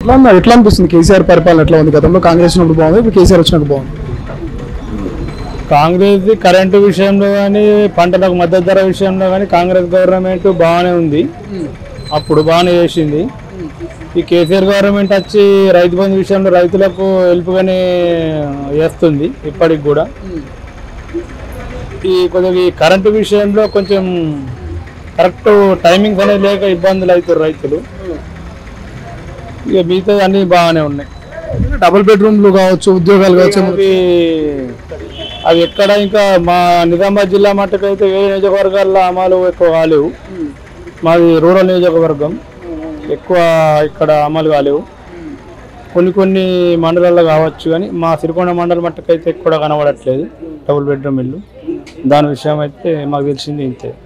ఎట్లా ఉంది ఎట్లా అనిపిస్తుంది కేసీఆర్ పరిపాలన ఎట్లా ఉంది గతంలో కాంగ్రెస్ ఉన్నప్పుడు బాగుంది ఇప్పుడు కేసీఆర్ వచ్చినప్పుడు బాగుంది కాంగ్రెస్ కరెంటు విషయంలో కానీ పంటలకు మద్దతు ధర విషయంలో కానీ కాంగ్రెస్ గవర్నమెంట్ బాగానే ఉంది అప్పుడు బాగానే చేసింది ఈ కేసీఆర్ గవర్నమెంట్ వచ్చి రైతు బంధు విషయంలో రైతులకు హెల్ప్గానే చేస్తుంది ఇప్పటికి కూడా ఈ కొద్దిగా ఈ కరెంటు విషయంలో కొంచెం కరెక్ట్ టైమింగ్స్ అనేది లేక ఇబ్బందులు అవుతారు రైతులు ఇక మిగతా అన్నీ బాగానే ఉన్నాయి డబుల్ బెడ్రూమ్లు కావచ్చు ఉద్యోగాలు కావచ్చు అవి అవి ఎక్కడ ఇంకా మా నిజామాబాద్ జిల్లా మట్టుకైతే ఏ నియోజకవర్గాల్లో అమలు ఎక్కువ కాలేవు మాది రూరల్ నియోజకవర్గం ఎక్కువ ఇక్కడ అమలు కాలేవు కొన్ని కొన్ని మండలాల్లో కావచ్చు కానీ మా సిరికొండ మండలం మట్టుకైతే ఎక్కువ కనబడట్లేదు డబుల్ బెడ్రూమ్ ఇల్లు దాని విషయం అయితే మాకు తెలిసింది ఇంతే